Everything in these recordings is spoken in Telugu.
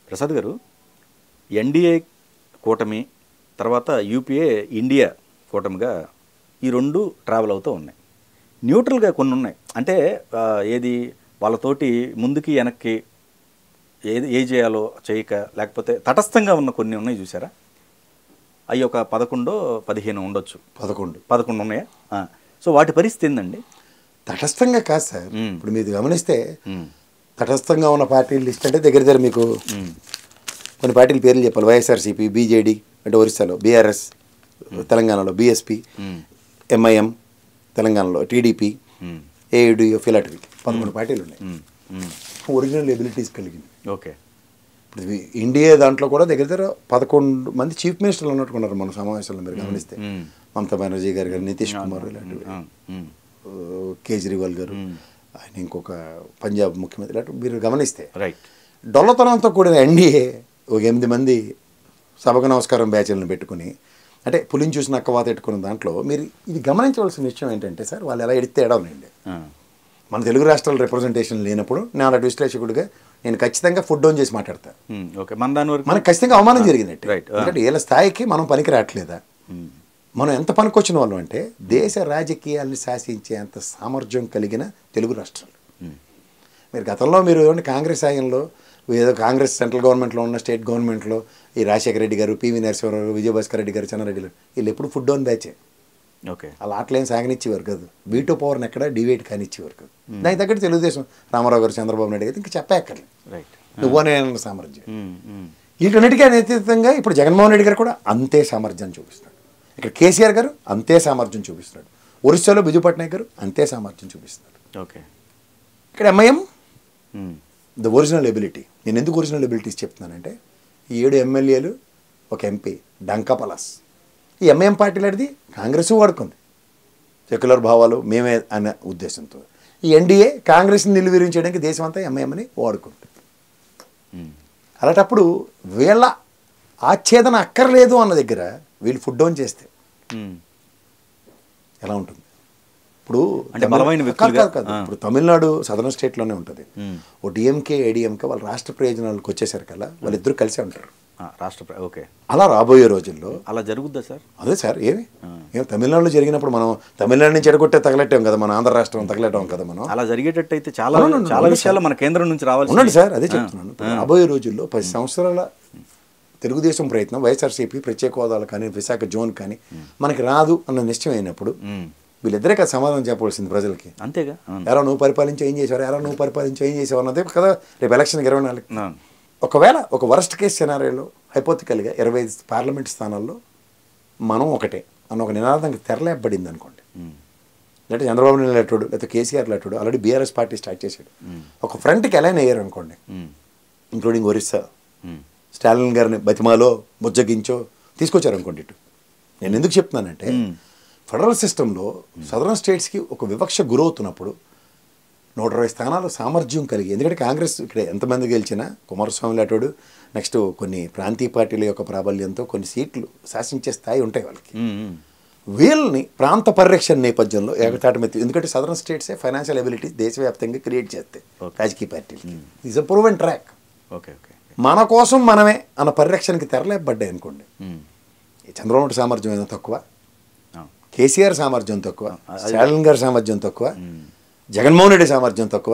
ప్రసాద్ గారు ఎన్డీఏ కూటమి తర్వాత యూపీఏ ఇండియా కూటమిగా ఈ రెండు ట్రావెల్ అవుతూ ఉన్నాయి న్యూట్రల్గా కొన్ని ఉన్నాయి అంటే ఆ, ఏది వాళ్ళతోటి ముందుకి వెనక్కి ఏది ఏ చేయాలో చేయక లేకపోతే తటస్థంగా ఉన్న కొన్ని ఉన్నాయి చూసారా అవి ఒక పదకొండో పదిహేను ఉండొచ్చు పదకొండు పదకొండు ఉన్నాయా ఆ. సో వాటి పరిస్థితి ఏందండి తటస్థంగా కాదు సార్ మ్మ్. ఇప్పుడు మీరు గమనిస్తే మ్మ్. తటస్థంగా ఉన్న పార్టీల లిస్ట్ అంటే దగ్గర దగ్గర మీకు మ్మ్. కొన్ని పార్టీల పేర్లు చెప్పాలి వైఎస్ఆర్సీపీ బీజేడీ అంటే ఒరిస్సాలో బీఆర్ఎస్ తెలంగాణలో బీఎస్పీ మ్మ్. ఎంఐఎం తెలంగాణలో టీడీపీ మ్మ్. ఏయుడిఎఫ్ ఇలాంటివి పదకొండు పార్టీలు ఉన్నాయి మ్మ్. మ్మ్. ఒరిజినల్ ఎబిలిటీస్ కలిగింది ఓకే ఇప్పుడు ఇవి ఇండియా దాంట్లో కూడా దగ్గర దగ్గర పదకొండు మంది చీఫ్ మినిస్టర్లు ఉన్నట్టుకున్నారు మన సమావేశంలో మీరు గమనిస్తే మ్మ్. మమతా బెనర్జీ గారు గారు నితీష్ కుమార్ ఇలాంటివి మ్మ్. మ్మ్. ఆ, కేజ్రీవాల్ గారు ఆయన ఇంకొక పంజాబ్ ముఖ్యమంత్రి ఇలాంటి మీరు గమనిస్తే రైట్ డొల్లతనంతో కూడిన ఎన్డీఏ ఒక ఎనిమిది మంది సభకు నమస్కారం బ్యాచ్లను పెట్టుకుని అంటే పులిని చూసిన అక్కవాత పెట్టుకున్న దాంట్లో మీరు ఇది గమనించవలసిన విషయం ఏంటంటే సార్ వాళ్ళు ఎలా ఎడితే ఎడవనండి ఆ. మన తెలుగు రాష్ట్రాల రిప్రజెంటేషన్ లేనప్పుడు నేను అలాంటి విశ్లేషకుడిగా నేను ఖచ్చితంగా ఫుడ్ డౌన్ చేసి మాట్లాడతాను మ్మ్. ఓకే మన దాని వరకు మనకు ఖచ్చితంగా అవమానం జరిగినట్టు రైట్. ఆ. ఎందుకంటే వీళ్ళ స్థాయికి మనం పనికి రావట్లేదా మ్మ్. మనం ఎంత పనికొచ్చిన వాళ్ళం అంటే దేశ రాజకీయాల్ని శాసించే అంత సామర్థ్యం కలిగిన తెలుగు రాష్ట్రాలు మ్మ్. మీరు గతంలో మీరు ఏమంటే కాంగ్రెస్ సాయంలో ఏదో కాంగ్రెస్ సెంట్రల్ గవర్నమెంట్లో ఉన్న స్టేట్ గవర్నమెంట్లో ఈ రాజశేఖర రెడ్డి గారు పివి నరసింహారావు విజయభాస్కర్ రెడ్డి గారు చెన్నారెడ్డి గారు వీళ్ళు ఎప్పుడు ఫుడ్ డౌన్ బ్యాచే ఓకే అలా ఆటలేం సాగనిచ్చేవారు కాదు వీటో పవర్ని ఎక్కడ డివేట్ కానిచ్చేవారు కాదు దానికి తగ్గట్టు తెలుగుదేశం రామారావు గారు చంద్రబాబు నాయుడు గారు ఇంకా చెప్పక్కర్లేదు రైట్ నువ్వనే సామర్థ్యం మ్మ్. మ్మ్. వీటన్నిటికీ అతీతంగా ఇప్పుడు జగన్మోహన్ రెడ్డి గారు కూడా అంతే సామర్థ్యం చూపిస్తాడు ఇక్కడ కేసీఆర్ గారు అంతే సామర్థ్యం చూపిస్తున్నాడు ఒరిస్సాలో బిజు పట్నాయక్ గారు అంతే సామర్థ్యం చూపిస్తున్నాడు ఓకే ఇక్కడ ఎంఐఎం మ్మ్. ద ఒరిజినల్ ఎబిలిటీ నేను ఎందుకు ఒరిజినల్ ఎబిలిటీస్ చెప్తున్నానంటే ఈ ఏడు ఎమ్మెల్యేలు ఒక ఎంపీ డంకా పలాస్ ఈ ఎంఐఎం పార్టీ లాంటిది కాంగ్రెస్ వాడుకుంది సెక్యులర్ భావాలు మేమే అనే ఉద్దేశంతో ఈ ఎన్డీఏ కాంగ్రెస్ని నిలువరించడానికి దేశం అంతా ఎంఐఎంని వాడుకుంది మ్మ్. అలాంటప్పుడు వీళ్ళ ఆచ్ఛేదన అక్కర్లేదు అన్న దగ్గర వీళ్ళు ఫుడ్ డౌన్ చేస్తే మ్మ్. ఎలా ఉంటుంది ఇప్పుడు అంటే తమిళ- బలమైన కాదు, వ్యక్తులుగా- కాదు, కాదు. ఆ. ఇప్పుడు తమిళనాడు సదరన్ స్టేట్లోనే ఉంటుంది మ్మ్. ఓ డిఎంకే ఏడిఎంకే వాళ్ళ రాష్ట్ర ప్రయోజనాలకు వచ్చేసరికి కల్లా వాళ్ళిద్దరూ కలిసే ఉంటారు ఆ, రాష్ట్ర ప్ర- ఓకే అలా రాబోయే రోజుల్లో అలా జరుగుద్దా సార్ అదే సార్ ఏమి ఏం తమిళనాడులో జరిగినప్పుడు మనం తమిళనాడు నుంచి ఎడగొట్టే తగలెట్టాం కదా మన ఆంధ్ర రాష్ట్రం తగలెట్టాం కదా మనం అలా జరిగేటట్టయితే చాలా అవును, అవును, చాలా అవును విషయాలు మన కేంద్రం నుంచి రావాలి ఉండండి సార్ అదే చెప్తున్నాను ఇప్పుడు రాబోయే రోజుల్లో పది సంవత్సరాల తెలుగుదేశం ప్రయత్నం వైఎస్ఆర్సీపీ ప్రత్యేక హోదాలు కానీ విశాఖ జోన్ కానీ మనకి రాదు అన్న నిశ్చయం అయినప్పుడు వీళ్ళిద్దరే కదా సమాధానం చెప్పవలసింది ప్రజలకి అంతేగా అవును. ఎలా నువ్వు పరిపాలించి ఏం చేసావు ఎలా నువ్వు పరిపాలించి ఏం చేసావు అన్నదే కదా రేపు ఎలక్షన్కి ఇరవై నాలుగు అవును. ఒకవేళ ఒక వరస్ట్ కేస్ సినారియోలో హైపోతికల్గా ఇరవై ఐదు పార్లమెంట్ స్థానాల్లో మనం ఒకటే అన్న ఒక నినాదంకి తెరలేపబడింది అనుకోండి మ్మ్. లేకపోతే చంద్రబాబు నాయుడు లెట్టుడు లేకపోతే కేసీఆర్ లెట్టుడు ఆల్రెడీ బీఆర్ఎస్ పార్టీ స్టార్ట్ చేశాడు ఒక ఫ్రంట్కి ఎలా అయ్యారు అనుకోండి మ్మ్. ఇంక్లూడింగ్ ఒరిస్సా మ్మ్. స్టాలిన్ గారిని బతిమాలో బుజ్జగించో తీసుకొచ్చారు అనుకోండి ఇటు నేను ఎందుకు చెప్తున్నానంటే ఫెడరల్ సిస్టంలో సదరన్ స్టేట్స్కి ఒక వివక్ష గురవుతున్నప్పుడు నూట ఇరవై స్థానాలు సామర్థ్యం కలిగి ఎందుకంటే కాంగ్రెస్ ఇక్కడ ఎంతమంది గెలిచినా కుమారస్వామి లాంటోడు నెక్స్ట్ కొన్ని ప్రాంతీయ పార్టీల యొక్క ప్రాబల్యంతో కొన్ని సీట్లు శాసించే స్థాయి ఉంటాయి వాళ్ళకి మ్మ్. మ్మ్. వీళ్ళని ప్రాంత పరిరక్షణ నేపథ్యంలో ఏకతాటి మీద ఎందుకంటే సదరన్ స్టేట్సే ఫైనాన్షియల్ ఎబిలిటీ దేశవ్యాప్తంగా క్రియేట్ చేస్తాయి Okay. రాజకీయ పార్టీలు is a proven track okay okay మన కోసం మనమే అన్న పరిరక్షణకి తెరలేపబడ్డాయి అనుకోండి మ్మ్. ఈ చంద్రబాబు నాయుడు సామర్థ్యం ఏదో తక్కువ అవును. కేసీఆర్ సామర్థ్యం తక్కువ అది- స్టాలిన్ గారి సామర్థ్యం తక్కువ మ్మ్. జగన్మోహన్ రెడ్డి సామర్థ్యం తక్కువ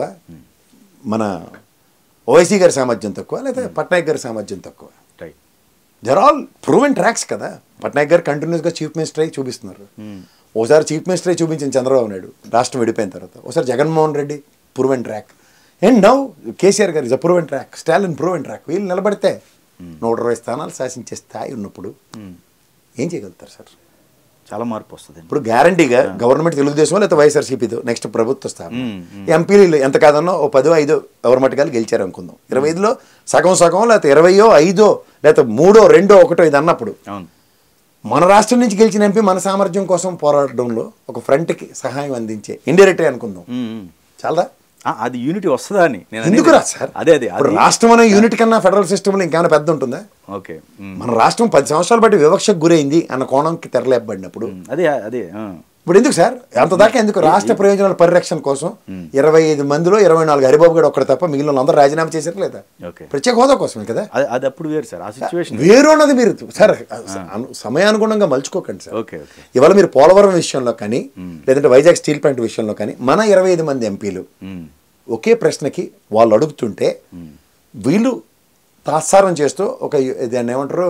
మన ఓవైసీ గారి సామర్థ్యం తక్కువ లేదా పట్నాయక్ గారి సామర్థ్యం తక్కువ right they're all proven tracks కదా పట్నాయక్ గారు కంటిన్యూస్గా చీఫ్ మినిస్టర్ అయి చూపిస్తున్నారు మ్మ్. ఓసారి చీఫ్ మినిస్టర్ అయి చూపించిన చంద్రబాబు నాయుడు రాష్ట్రం విడిపోయిన తర్వాత ఒకసారి Jaganmohan Reddy proven track and now KCR garu is a proven track Stalin proven track వీళ్ళు నిలబడితే నూట ఇరవై స్థానాలు శాసించే స్థాయి ఉన్నప్పుడు మ్మ్. ఏం చేయగలుగుతారు సార్ చాలా మార్పు వస్తుంది ఇప్పుడు గ్యారంటీగా గవర్నమెంట్ తెలుగుదేశం లేకపోతే వైఎస్ఆర్సీపీతో నెక్స్ట్ ప్రభుత్వ స్థాపన మ్మ్, ఎంపీలు ఎంత కాదన్నా ఓ పదో ఐదో ఎవరి మటుకాలు గెలిచారు అనుకుందాం ఇరవై ఐదులో సగం సగం లేకపోతే ఇరవయో ఐదో లేకపోతే మూడో రెండో ఒకటో ఇది అన్నప్పుడు అవును మన రాష్ట్రం నుంచి గెలిచిన ఎంపీ మన సామర్థ్యం కోసం పోరాడడంలో ఒక ఫ్రంట్కి సహాయం అందించే ఇండైరెక్టే అనుకుందాం మ్మ్. మ్మ్. చాలా ఆ, అది యూనిటీ వస్తుందా అని నేను ఎందుకు అనేది- రా సార్ అదే అదే ఇప్పుడు అది- రాష్ట్రం అనే యూనిట్ కన్నా ఫెడరల్ సిస్టంలో ఇంకేమైనా పెద్ద ఉంటుందా ఓకే మ్మ్. మన రాష్ట్రం పది సంవత్సరాలు బట్టి వివక్షకు గురైంది అన్న కోణంకి తెరలేపబడినప్పుడు మ్మ్. అదే అదే ఆ. ఇప్పుడు ఎందుకు సార్ అంత దాకా ఎందుకు రాష్ట్ర ప్రయోజనాల పరిరక్షణ కోసం ఇరవై ఐదు మందిలో ఇరవై నాలుగు హరిబాబు గారు ఒక్కడు తప్ప మిగిలిన వాళ్ళు అందరూ రాజీనామా చేశారు లేదా ఓకే ప్రత్యేక హోదా కోసమే కదా అది అది అప్పుడు వేరు సార్ ఆ సిచ్యువేషన్ వేరు ఉన్నది మీరు సార్ అను- సమయానుగుణంగా మలుచుకోకండి సార్ ఓకే ఓకే ఇవాళ మీరు పోలవరం విషయంలో కానీ లేదంటే వైజాగ్ స్టీల్ ప్లాంట్ విషయంలో కానీ మన ఇరవై ఐదు మంది ఎంపీలు ఒకే ప్రశ్నకి వాళ్ళు అడుగుతుంటే వీళ్ళు తాత్సారం చేస్తూ ఒక దాన్ని ఏమంటారు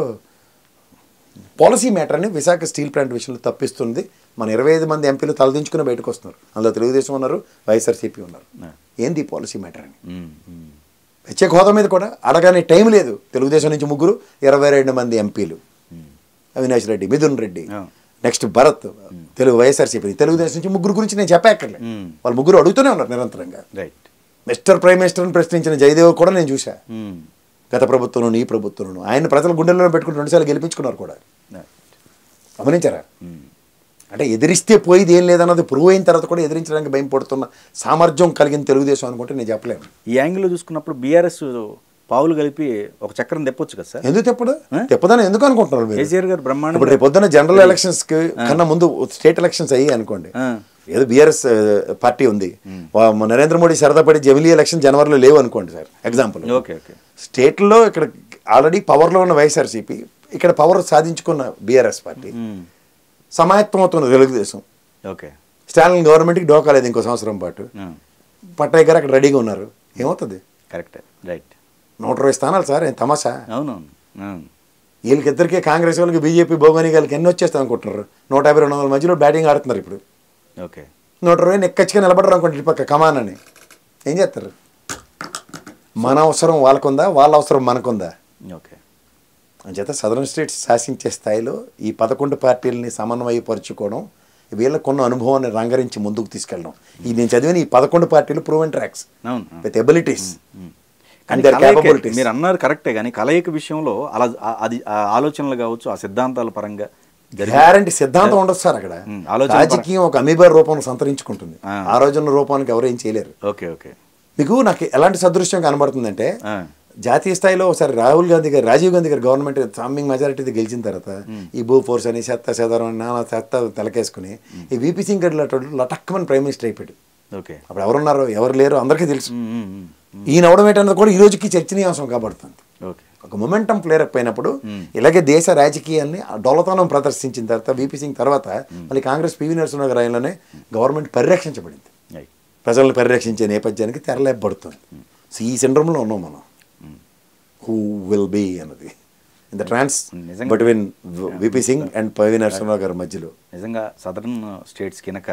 పాలసీ మ్యాటర్ని విశాఖ స్టీల్ ప్లాంట్ విషయంలో తప్పిస్తుంది మన ఇరవై ఐదు మంది ఎంపీలు తలదించుకుని బయటకు వస్తున్నారు అందులో తెలుగుదేశం ఉన్నారు వైఎస్ఆర్సీపీ ఉన్నారు ఏంది ఈ పాలసీ మ్యాటర్ అని ప్రత్యేక హోదా మీద కూడా అడగానే టైం లేదు తెలుగుదేశం నుంచి ముగ్గురు ఇరవై రెండు మంది ఎంపీలు అవినాష్ రెడ్డి మిథున్ రెడ్డి ఆ. నెక్స్ట్ భరత్ తెలుగు వైఎస్ఆర్సీపీ తెలుగుదేశం నుంచి ముగ్గురు గురించి నేను చెప్పక్కర్లే మ్మ్. వాళ్ళు ముగ్గురు అడుగుతూనే ఉన్నారు నిరంతరంగా రైట్ మిస్టర్ ప్రైమ్ మినిస్టర్ని ప్రశ్నించిన జయదేవ్ కూడా నేను చూసా గత ప్రభుత్వంలోను ఈ ప్రభుత్వంలోను ఆయన ప్రజల గుండెల్లో పెట్టుకుని రెండుసార్లు గెలిపించుకున్నారు కూడా గమనించారా అంటే ఎదిరిస్తే పోయేది ఏం లేదన్నది ప్రూవ్ అయిన తర్వాత కూడా ఎదిరించడానికి భయం పడుతున్న సామర్థ్యం కలిగిన తెలుగుదేశం అనుకుంటే నేను చెప్పలేను ఈ యాంగిల్లో చూసుకున్నప్పుడు బీఆర్ఎస్ పావులు కలిపి ఒక చక్రం తెప్పొచ్చు కదా సార్ ఎందుకు తెప్పదు తెప్పదని ఎందుకు అనుకుంటున్నారు మీరు కేసీఆర్ గారు బ్రహ్మాండంగా ఇప్పుడు రేపు పొద్దున్న జనరల్ ఎలక్షన్స్ కి కన్నా ముందు స్టేట్ ఎలక్షన్స్ అయ్యి అనుకోండి ఆ. ఏదో బీఆర్ఎస్ పార్టీ ఉంది వా- నరేంద్ర మోడీ సరదా పడి జమిలీ ఎలక్షన్ జనవరిలో లేవు అనుకోండి సార్ ఎగ్జాంపుల్ ఓకే ఓకే స్టేట్లో ఇక్కడ ఆల్రెడీ పవర్లో ఉన్న వైఎస్ఆర్సీపీ ఇక్కడ పవర్ సాధించుకున్న బీఆర్ఎస్ పార్టీ సమాయత్తం అవుతున్న తెలుగుదేశం ఓకే స్టాలిన్ గవర్నమెంట్కి డోకాలేదు ఇంకో సంవత్సరం పాటు పట్నాయక్ గారు అక్కడ రెడీగా ఉన్నారు ఏమవుతుంది కరెక్ట్ రైట్ నూట ఇరవై స్థానాలు సార్ ఏం తమాషా అవునవును అవును. వీళ్ళకిద్దరికి కాంగ్రెస్ వాళ్ళకి బీజేపీ భోగాని వాళ్ళకి ఎన్ని వచ్చేస్తాం అనుకుంటున్నారు నూట యాభై రెండు వందల మధ్యలో బ్యాటింగ్ ఆడుతున్నారు ఇప్పుడు ఓకే నూట ఇరవై నెక్కచ్చిగా నిలబడరు అనుకోండి ఇటు పక్క కమాన్ అని ఏం చేస్తారు మన అవసరం వాళ్ళకుందా వాళ్ళ అవసరం మనకుందా ఓకే అంచేత సదరన్ స్టేట్స్ శాసించే స్థాయిలో ఈ పదకొండు పార్టీలని సమన్వయపరుచుకోవడం వీళ్ళకు కొన్న అనుభవాన్ని రంగరించి ముందుకు తీసుకెళ్ళడం ఈ నేను చదివిన ఈ పదకొండు పార్టీలు ప్రూవెన్ ట్రాక్స్ అవును అవును. విత్ ఎబిలిటీస్ కానీ అండ్ దర్ కలయిక- క్యాపబిలిటీస్ మీరు అన్నారు కరెక్టే కానీ కలయిక విషయంలో అలా ఆ- అది ఆ ఆలోచనలు కావచ్చు ఆ సిద్ధాంతాల పరంగా జరిగి గ్యారంటీ సిద్ధాంతం ఉండదు సార్ అక్కడ ఉమ్, ఆలోచన రాజకీయం ఒక అమీబర్ రూపం సంతరించుకుంటుంది ఆ. ఆ రోజున్న రూపానికి ఎవరు ఏం చేయలేరు ఓకే ఓకే మీకు నాకు ఎలాంటి సదృశ్యం కనబడుతుందంటే ఆ, జాతీయ స్థాయిలో ఒకసారి రాహుల్ గాంధీ గారు రాజీవ్ గాంధీ గారు గవర్నమెంట్ సామింగ్ మెజారిటీతో గెలిచిన తర్వాత ఈ భూ ఫోర్స్ అని చెత్త చెదరం అని నానా చెత్త తలకేసుకుని ఈ వీపీ సింగ్ గడ్డి లటక్కమని ప్రైమ్ మినిస్టర్ అయిపోయాడు ఓకే అప్పుడు ఎవరున్నారు ఎవరు లేరు అందరికీ తెలుసు ఉమ్, ఉమ్, ఉమ్, ఈయన అవడం ఏంటన్నది కూడా ఈ రోజుకి చర్చనీయాంశం కాబడుతుంది ఓకే ఒక మొమెంటం ప్లేరప్ అయినప్పుడు ఇలాగే దేశ రాజకీయాల్ని ఆ డొలతనం ప్రదర్శించిన తర్వాత వీపీ సింగ్ తర్వాత మళ్ళీ కాంగ్రెస్ పివి నరసింహ రాయంలోనే గవర్నమెంట్ పరిరక్షించబడింది రైట్ ప్రజలను పరిరక్షించే నేపథ్యానికి తెరలేపబడుతుంది సో ఈ సిండ్రోమ్లో ఉన్నాం మనం హూ విల్ బీ అన్నది ఇన్ ద ట్రాన్స్ నిజంగా- బిట్వీన్ విపి సింగ్ అండ్ పవి నరసింహరావు గారి మధ్యలో నిజంగా సదరన్ స్టేట్స్ కినక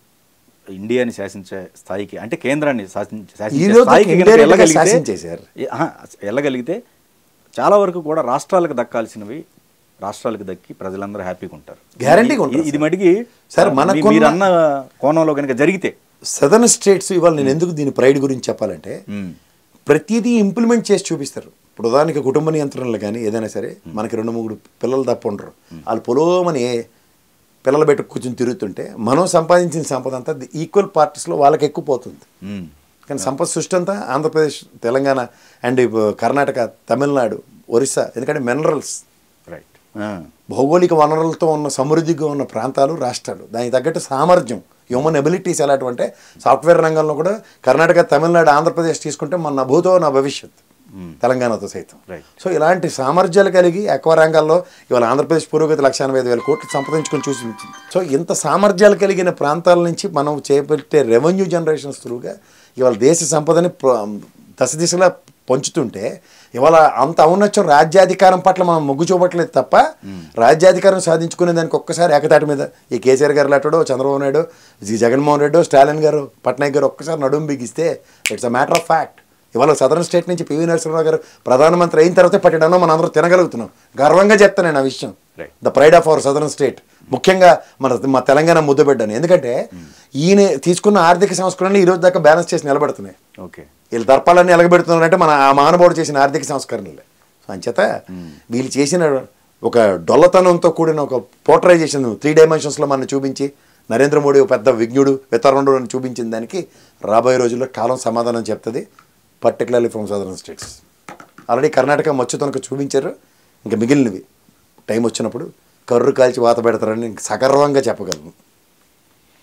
ఇండియాని శాసించే స్థాయికి అంటే కేంద్రాన్ని శాసించే శాసించే ఈ రోజు స్థాయికి గనక ఇండైరెక్ట్గా వెళ్ళగలిగితే- శాసించేశారు. ఏ- ఆహా, వెళ్ళగలిగితే చాలా వరకు కూడా రాష్ట్రాలకు దక్కాల్సినవి రాష్ట్రాలకు దక్కి ప్రజలందరూ హ్యాపీగా ఉంటారు Guaranteeగా ఉంటారు, ఇది- ఇది మటుకి సార్, మీ- మనకున్న- మీరు అన్న కోణంలో కనుక జరిగితే సదర్న్ స్టేట్స్ ఇవాళ నేను ఎందుకు దీని ప్రైడ్ గురించి చెప్పాలంటే మ్మ్. ప్రతిదీ ఇంప్లిమెంట్ చేసి చూపిస్తారు ఇప్పుడు ఉదాహరణకి కుటుంబ నియంత్రణలు కానీ ఏదైనా సరే మనకి రెండు మూడు పిల్లలు తప్ప ఉండరు వాళ్ళు పొలోమని పిల్లలు పెట్టి కూర్చొని తిరుగుతుంటే మనం సంపాదించిన సంపద అంతా ఈక్వల్ పార్టీస్లో వాళ్ళకి ఎక్కువ పోతుంది మ్మ్. కానీ సంపద సృష్టి అంతా ఆంధ్రప్రదేశ్ తెలంగాణ అండ్ కర్ణాటక తమిళనాడు ఒరిస్సా ఎందుకంటే మినరల్స్ రైట్ భౌగోళిక వనరులతో ఉన్న సమృద్ధిగా ఉన్న ప్రాంతాలు రాష్ట్రాలు దానికి తగ్గట్టు సామర్థ్యం హ్యూమన్ ఎబిలిటీస్ ఎలాంటివి అంటే సాఫ్ట్వేర్ రంగంలో కూడా కర్ణాటక తమిళనాడు ఆంధ్రప్రదేశ్ తీసుకుంటే మన నా భూతో నా భవిష్యత్ తెలంగాణతో సైతం Right. సో ఇలాంటి సామర్థ్యాలు కలిగి ఎక్కువ రంగాల్లో ఇవాళ ఆంధ్రప్రదేశ్ పురోగతి లక్ష ఎనభై ఐదు వేల కోట్లు సంపాదించుకొని చూసి ఉంచింది. సో ఇంత సామర్థ్యాలు కలిగిన ప్రాంతాల నుంచి మనం చేపట్టే రెవెన్యూ జనరేషన్స్ త్రూగా ఇవాళ దేశ సంపదని ప్ర- దశ దిశలా పంచుతుంటే ఇవాళ అంత ఔన్నత్యం రాజ్యాధికారం పట్ల మనం మొగ్గు చూపట్లేదు తప్ప రాజ్యాధికారం సాధించుకునే దానికి ఒక్కసారి ఏకతాటి మీద ఈ కేసీఆర్ గారు లాంటాడో చంద్రబాబు నాయుడు జి జగన్మోహన్ రెడ్డి స్టాలిన్ గారు పట్నాయక్ గారు ఒక్కసారి నడుము బిగిస్తే it's a matter of fact ఇవాళ సదరన్ స్టేట్ నుంచి పివి నరసింహరావు గారు ప్రధానమంత్రి అయిన తర్వాత పట్టడంలో మనం అందరం తినగలుగుతున్నాం గర్వంగా చెప్తాను నేను ఆ విషయం Right. The pride of our southern state ముఖ్యంగా మన మా తెలంగాణ ముద్దబిడ్డని ఎందుకంటే ఈయన తీసుకున్న ఆర్థిక సంస్కరణలు ఈ రోజు దాకా బ్యాలెన్స్ చేసి నిలబడుతున్నాయి ఓకే వీళ్ళు దర్పాలన్నీ ఎలగబెడుతున్నారంటే మన ఆ మహానుభావుడు చేసిన ఆర్థిక సంస్కరణలే సో అంచేత వీళ్ళు చేసిన ఒక డొల్లతనంతో కూడిన ఒక పోర్ట్రైజేషన్ త్రీ డైమెన్షన్స్లో మనం చూపించి నరేంద్ర మోడీ ఒక పెద్ద విజ్ఞుడు వితరణుడు అని చూపించిన దానికి రాబోయే రోజుల్లో కాలం సమాధానం చెప్తుంది particularly from southern states already Karnataka మచ్చుతనకు చూపించారు ఇంకా మిగిలినవి టైం వచ్చినప్పుడు కర్రు కాల్చి వాత పెడతారని సగర్వంగా చెప్పగలను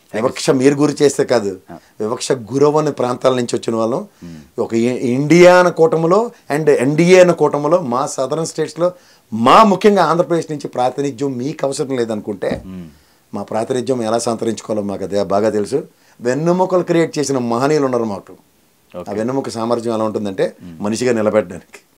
వివక్ష మీరు గురి చేస్తే కాదు వివక్ష గురవని ప్రాంతాల నుంచి వచ్చిన వాళ్ళం ఒక ఇ- ఇండియా అన్న కూటమిలో అండ్ ఎన్డీఏ అన్న కూటమిలో మా సదరన్ స్టేట్స్లో మా ముఖ్యంగా ఆంధ్రప్రదేశ్ నుంచి ప్రాతినిధ్యం మీకు అవసరం లేదనుకుంటే మా ప్రాతినిధ్యం ఎలా సంతరించుకోవాలో మాకు అదే బాగా తెలుసు వెన్నుముకలు క్రియేట్ చేసిన మహనీయులు ఉన్నారు మాకు ఆ వెన్నుముక సామర్థ్యం ఎలా ఉంటుందంటే మనిషిగా నిలబెట్టడానికి